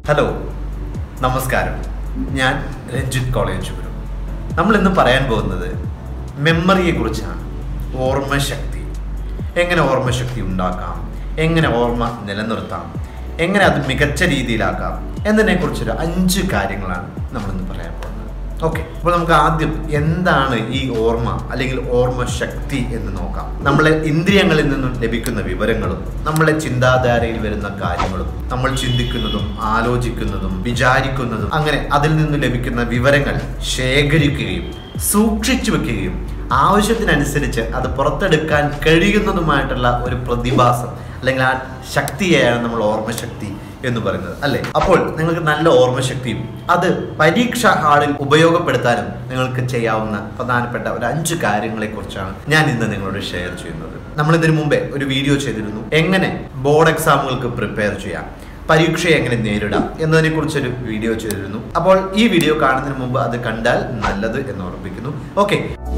hello നമസ്കാരം ഞാൻ Ranjith college ഗുരു നമ്മൾ ഇന്ന് പറയാൻ പോകുന്നത് മെമ്മറിയെ കുറിച്ചാണ് ഓർമ്മശക്തി എങ്ങനെ ഓർമ്മശക്തി ഉണ്ടാക്കാം എങ്ങനെ ഓർമ്മ നിലനിർത്താം എങ്ങനെ അത് മികച്ച രീതിയിലാക്കാം എന്നതിനെക്കുറിച്ചൊരു അഞ്ച് കാര്യങ്ങളാണ് നമ്മളിന്ന് പറയാൻ പോകുന്നത് ഓക്കെ അപ്പോൾ നമുക്ക് ആദ്യം എന്താണ് ഈ ഓർമ്മ അല്ലെങ്കിൽ ഓർമ്മ ശക്തി എന്ന് നോക്കാം നമ്മളെ ഇന്ദ്രിയങ്ങളിൽ നിന്നും ലഭിക്കുന്ന വിവരങ്ങളും നമ്മളെ ചിന്താധാരയിൽ വരുന്ന കാര്യങ്ങളും നമ്മൾ ചിന്തിക്കുന്നതും ആലോചിക്കുന്നതും വിചാരിക്കുന്നതും അങ്ങനെ അതിൽ നിന്ന് ലഭിക്കുന്ന വിവരങ്ങൾ ശേഖരിക്കുകയും സൂക്ഷിച്ചു വെക്കുകയും ആവശ്യത്തിനനുസരിച്ച് അത് പുറത്തെടുക്കാൻ കഴിയുന്നതുമായിട്ടുള്ള ഒരു പ്രതിഭാസം അല്ലെങ്കിൽ ആ ശക്തിയെയാണ് നമ്മൾ ഓർമ്മശക്തി എന്ന് പറയുന്നത് അല്ലേ അപ്പോൾ നിങ്ങൾക്ക് നല്ല ഓർമ്മശക്തിയും അത് പരീക്ഷ ഹാളിൽ ഉപയോഗപ്പെടുത്താനും നിങ്ങൾക്ക് ചെയ്യാവുന്ന പ്രധാനപ്പെട്ട ഒരു അഞ്ച് കാര്യങ്ങളെ കുറിച്ചാണ് ഞാൻ ഇന്ന് നിങ്ങളോട് ഷെയർ ചെയ്യുന്നത് നമ്മൾ ഇതിനു മുമ്പേ ഒരു വീഡിയോ ചെയ്തിരുന്നു എങ്ങനെ ബോർഡ് എക്സാമുകൾക്ക് പ്രിപ്പയർ ചെയ്യാം പരീക്ഷയെ എങ്ങനെ നേരിടാം എന്നതിനെ കുറിച്ചൊരു വീഡിയോ ചെയ്തിരുന്നു അപ്പോൾ ഈ വീഡിയോ കാണുന്നതിന് മുമ്പ് അത് കണ്ടാൽ നല്ലത് എന്ന് ഓർമ്മിപ്പിക്കുന്നു ഓക്കെ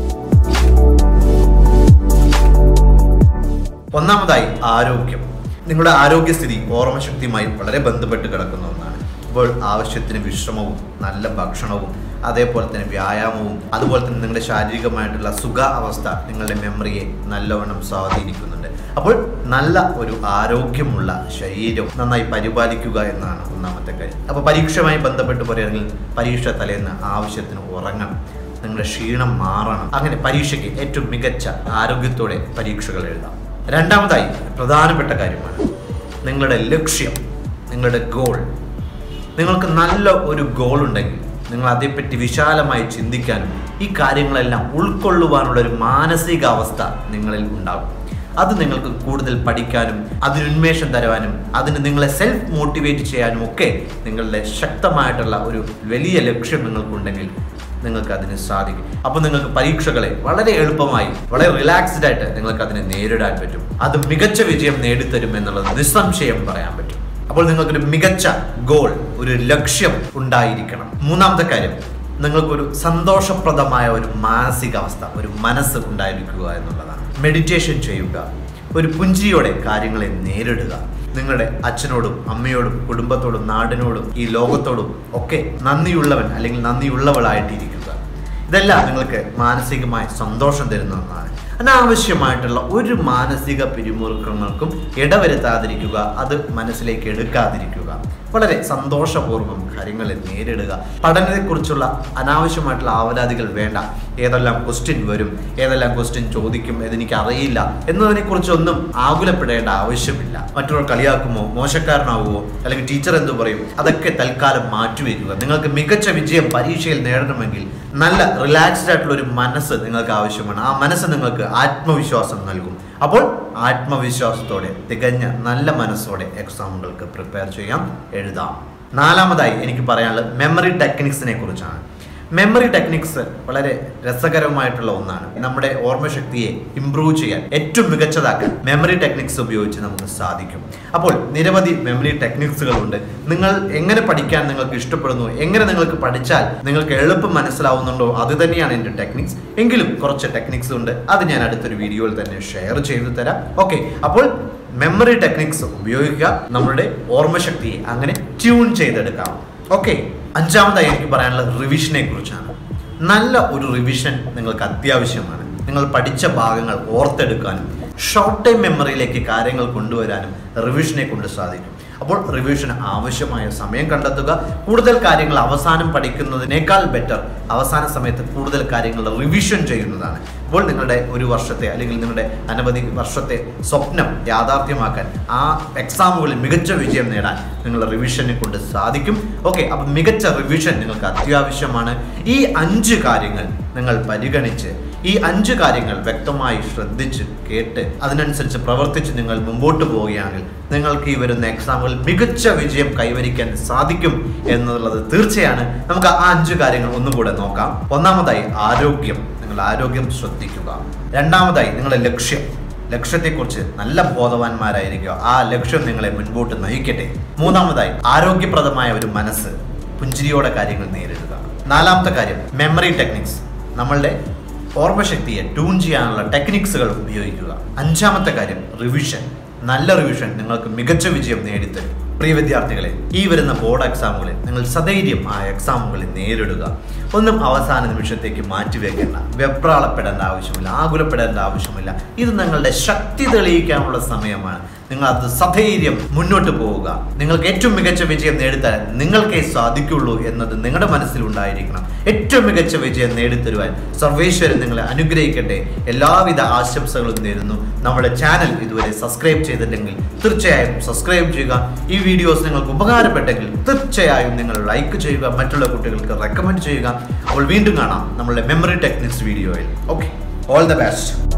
ഒന്നാമതായി ആരോഗ്യം നിങ്ങളുടെ ആരോഗ്യസ്ഥിതി ഓർമ്മശക്തിയുമായി വളരെ ബന്ധപ്പെട്ട് കിടക്കുന്ന ഒന്നാണ് ഇപ്പോൾ ആവശ്യത്തിന് വിശ്രമവും നല്ല ഭക്ഷണവും അതേപോലെ തന്നെ വ്യായാമവും അതുപോലെ തന്നെ നിങ്ങളുടെ ശാരീരികമായിട്ടുള്ള സുഖ അവസ്ഥ നിങ്ങളുടെ മെമ്മറിയെ നല്ലവണ്ണം സ്വാധീനിക്കുന്നുണ്ട് അപ്പോൾ നല്ല ഒരു ആരോഗ്യമുള്ള ശരീരം നന്നായി പരിപാലിക്കുക എന്നാണ് ഒന്നാമത്തെ കാര്യം അപ്പോൾ പരീക്ഷയുമായി ബന്ധപ്പെട്ട് പറയുകയാണെങ്കിൽ പരീക്ഷ തലേന്ന് ആവശ്യത്തിന് ഉറങ്ങണം നിങ്ങളുടെ ക്ഷീണം മാറണം അങ്ങനെ പരീക്ഷയ്ക്ക് ഏറ്റവും മികച്ച ആരോഗ്യത്തോടെ പരീക്ഷകൾ എഴുതാം രണ്ടാമതായി പ്രധാനപ്പെട്ട കാര്യമാണ് നിങ്ങളുടെ ലക്ഷ്യം നിങ്ങളുടെ ഗോൾ നിങ്ങൾക്ക് നല്ല ഒരു ഗോൾ ഉണ്ടെങ്കിൽ നിങ്ങൾ അതേപ്പറ്റി വിശാലമായി ചിന്തിക്കാനും ഈ കാര്യങ്ങളെല്ലാം ഉൾക്കൊള്ളുവാനുള്ള ഒരു മാനസികാവസ്ഥ നിങ്ങളിൽ ഉണ്ടാകും അത് നിങ്ങൾക്ക് കൂടുതൽ പഠിക്കാനും അതിന് ഉന്മേഷം തരുവാനും അതിന് നിങ്ങളെ സെൽഫ് മോട്ടിവേറ്റ് ചെയ്യാനും ഒക്കെ നിങ്ങളുടെ ശക്തമായിട്ടുള്ള ഒരു വലിയ ലക്ഷ്യം നിങ്ങൾക്കുണ്ടെങ്കിൽ നിങ്ങൾക്ക് അതിന് സാധിക്കും അപ്പോൾ നിങ്ങൾക്ക് പരീക്ഷകളെ വളരെ എളുപ്പമായി വളരെ റിലാക്സ്ഡ് ആയിട്ട് നിങ്ങൾക്ക് അതിനെ നേരിടാൻ പറ്റും അത് മികച്ച വിജയം നേടിത്തരും എന്നുള്ളത് നിസ്സംശയം പറയാൻ പറ്റും അപ്പോൾ നിങ്ങൾക്കൊരു മികച്ച ഗോൾ ഒരു ലക്ഷ്യം ഉണ്ടായിരിക്കണം മൂന്നാമത്തെ കാര്യം നിങ്ങൾക്കൊരു സന്തോഷപ്രദമായ ഒരു മാനസികാവസ്ഥ ഒരു മനസ്സ് ഉണ്ടായിരിക്കുക എന്നുള്ളതാണ് മെഡിറ്റേഷൻ ചെയ്യുക ഒരു പുഞ്ചിരിയോടെ കാര്യങ്ങളെ നേരിടുക നിങ്ങളുടെ അച്ഛനോടും അമ്മയോടും കുടുംബത്തോടും നാടിനോടും ഈ ലോകത്തോടും ഒക്കെ നന്ദിയുള്ളവൻ അല്ലെങ്കിൽ നന്ദിയുള്ളവളായിട്ടിരിക്കുക ഇതെല്ലാം നിങ്ങൾക്ക് മാനസികമായി സന്തോഷം തരുന്ന ഒന്നാണ് അനാവശ്യമായിട്ടുള്ള ഒരു മാനസിക പിരിമുറുക്കങ്ങൾക്കും ഇടവരുത്താതിരിക്കുക അത് മനസ്സിലേക്ക് എടുക്കാതിരിക്കുക വളരെ സന്തോഷപൂർവ്വം കാര്യങ്ങളെ നേരിടുക പഠനത്തെക്കുറിച്ചുള്ള അനാവശ്യമായിട്ടുള്ള ആവലാതികൾ വേണ്ട ഏതെല്ലാം ക്വസ്റ്റ്യൻ വരും ഏതെല്ലാം ക്വസ്റ്റ്യൻ ചോദിക്കും ഇതെനിക്ക് അറിയില്ല എന്നതിനെക്കുറിച്ചൊന്നും ആകുലപ്പെടേണ്ട ആവശ്യമില്ല മറ്റൊരാൾ കളിയാക്കുമോ മോശക്കാരനാവുമോ അല്ലെങ്കിൽ ടീച്ചർ എന്തു പറയും അതൊക്കെ തൽക്കാലം മാറ്റിവെക്കുക നിങ്ങൾക്ക് മികച്ച വിജയം പരീക്ഷയിൽ നേടണമെങ്കിൽ നല്ല റിലാക്സ്ഡ് ആയിട്ടുള്ള ഒരു മനസ്സ് നിങ്ങൾക്ക് ആവശ്യമാണ് ആ മനസ്സ് നിങ്ങൾക്ക് ആത്മവിശ്വാസം നൽകും അപ്പോൾ ആത്മവിശ്വാസത്തോടെ തികഞ്ഞ നല്ല മനസ്സോടെ എക്സാമുകൾക്ക് പ്രിപ്പയർ ചെയ്യാം എഴുതാം നാലാമതായി എനിക്ക് പറയാനുള്ളത് മെമ്മറി ടെക്നിക്സിനെ കുറിച്ചാണ് മെമ്മറി ടെക്നിക്സ് വളരെ രസകരമായിട്ടുള്ള ഒന്നാണ് നമ്മുടെ ഓർമ്മശക്തിയെ ഇംപ്രൂവ് ചെയ്യാൻ ഏറ്റവും മികച്ചതാക്കാൻ മെമ്മറി ടെക്നിക്സ് ഉപയോഗിച്ച് നമുക്ക് സാധിക്കും അപ്പോൾ നിരവധി മെമ്മറി ടെക്നിക്സുകളുണ്ട് നിങ്ങൾ എങ്ങനെ പഠിക്കാൻ നിങ്ങൾക്ക് ഇഷ്ടപ്പെടുന്നു എങ്ങനെ നിങ്ങൾക്ക് പഠിച്ചാൽ നിങ്ങൾക്ക് എളുപ്പം മനസ്സിലാവുന്നുണ്ടോ അത് തന്നെയാണ് എൻ്റെ ടെക്നിക്സ് എങ്കിലും കുറച്ച് ടെക്നിക്സ് ഉണ്ട് അത് ഞാൻ അടുത്തൊരു വീഡിയോയിൽ തന്നെ ഷെയർ ചെയ്തു തരാം ഓക്കെ അപ്പോൾ മെമ്മറി ടെക്നിക്സ് ഉപയോഗിക്കുക നമ്മുടെ ഓർമ്മശക്തിയെ അങ്ങനെ ട്യൂൺ ചെയ്തെടുക്കാം ഓക്കെ അഞ്ചാമതായി എനിക്ക് പറയാനുള്ളത് റിവിഷനെ കുറിച്ചാണ് നല്ല ഒരു റിവിഷൻ നിങ്ങൾക്ക് അത്യാവശ്യമാണ് നിങ്ങൾ പഠിച്ച ഭാഗങ്ങൾ ഓർത്തെടുക്കാനും ഷോർട്ട് ടൈം മെമ്മറിയിലേക്ക് കാര്യങ്ങൾ കൊണ്ടുവരാനും റിവിഷനെ കൊണ്ട് സാധിക്കും അപ്പോൾ റിവിഷന് ആവശ്യമായ സമയം കണ്ടെത്തുക കൂടുതൽ കാര്യങ്ങൾ അവസാനം പഠിക്കുന്നതിനേക്കാൾ ബെറ്റർ അവസാന സമയത്ത് കൂടുതൽ കാര്യങ്ങൾ റിവിഷൻ ചെയ്യുന്നതാണ് അപ്പോൾ നിങ്ങളുടെ ഒരു വർഷത്തെ അല്ലെങ്കിൽ നിങ്ങളുടെ അനവധി വർഷത്തെ സ്വപ്നം യാഥാർത്ഥ്യമാക്കാൻ ആ എക്സാമുകളിൽ മികച്ച വിജയം നേടാൻ നിങ്ങൾ റിവിഷനെ കൊണ്ട് സാധിക്കും ഓക്കെ അപ്പം മികച്ച റിവിഷൻ നിങ്ങൾക്ക് അത്യാവശ്യമാണ് ഈ അഞ്ച് കാര്യങ്ങൾ നിങ്ങൾ പരിഗണിച്ച് ഈ അഞ്ച് കാര്യങ്ങൾ വ്യക്തമായി ശ്രദ്ധിച്ച് കേട്ട് അതിനനുസരിച്ച് പ്രവർത്തിച്ച് നിങ്ങൾ മുമ്പോട്ട് പോവുകയാണെങ്കിൽ നിങ്ങൾക്ക് ഈ വരുന്ന എക്സാമുകളിൽ മികച്ച വിജയം കൈവരിക്കാൻ സാധിക്കും എന്നുള്ളത് തീർച്ചയാണ് നമുക്ക് ആ അഞ്ച് കാര്യങ്ങൾ ഒന്നുകൂടെ നോക്കാം ഒന്നാമതായി ആരോഗ്യം നിങ്ങൾ ആരോഗ്യം ശ്രദ്ധിക്കുക രണ്ടാമതായി നിങ്ങളുടെ ലക്ഷ്യം ലക്ഷ്യത്തെക്കുറിച്ച് നല്ല ബോധവാന്മാരായിരിക്കുക ആ ലക്ഷ്യം നിങ്ങളെ മുൻപോട്ട് നയിക്കട്ടെ മൂന്നാമതായി ആരോഗ്യപ്രദമായ ഒരു മനസ്സ് പുഞ്ചിരിയോടെ കാര്യങ്ങൾ നേരിടുക നാലാമത്തെ കാര്യം മെമ്മറി ടെക്നിക്സ് നമ്മളുടെ ഓർമ്മശക്തിയെ ട്യൂൺ ചെയ്യാനുള്ള ടെക്നിക്സുകൾ ഉപയോഗിക്കുക അഞ്ചാമത്തെ കാര്യം റിവിഷൻ നല്ല റിവിഷൻ നിങ്ങൾക്ക് മികച്ച വിജയം നേടിത്തരും പ്രിയ വിദ്യാർത്ഥികളെ ഈ വരുന്ന ബോർഡ് എക്സാമുകളിൽ നിങ്ങൾ സധൈര്യം ആ എക്സാമുകളിൽ നേരിടുക ഒന്നും അവസാന നിമിഷത്തേക്ക് മാറ്റിവെക്കേണ്ട വെപ്രാളപ്പെടേണ്ട ആവശ്യമില്ല ആകുലപ്പെടേണ്ട ആവശ്യമില്ല ഇത് നിങ്ങളുടെ ശക്തി തെളിയിക്കാനുള്ള സമയമാണ് നിങ്ങൾ അത് സധൈര്യം മുന്നോട്ട് പോവുക നിങ്ങൾക്ക് ഏറ്റവും മികച്ച വിജയം നേടിത്തരാൻ നിങ്ങൾക്കേ സാധിക്കുള്ളൂ എന്നത് നിങ്ങളുടെ മനസ്സിലുണ്ടായിരിക്കണം ഏറ്റവും മികച്ച വിജയം നേടിത്തരുവാൻ സർവേശ്വരൻ നിങ്ങളെ അനുഗ്രഹിക്കട്ടെ എല്ലാവിധ ആശംസകളും നേരുന്നു നമ്മുടെ ചാനൽ ഇതുവരെ സബ്സ്ക്രൈബ് ചെയ്തില്ലെങ്കിൽ തീർച്ചയായും സബ്സ്ക്രൈബ് ചെയ്യുക ഈ വീഡിയോസ് നിങ്ങൾക്ക് ഉപകാരപ്പെട്ടെങ്കിൽ തീർച്ചയായും നിങ്ങൾ ലൈക്ക് ചെയ്യുക മറ്റുള്ള കുട്ടികൾക്ക് റെക്കമെൻഡ് ചെയ്യുക അപ്പോൾ വീണ്ടും കാണാം നമ്മളുടെ മെമ്മറി ടെക്നിക്സ് വീഡിയോയിൽ ഓക്കെ ഓൾ ദ ബെസ്റ്റ്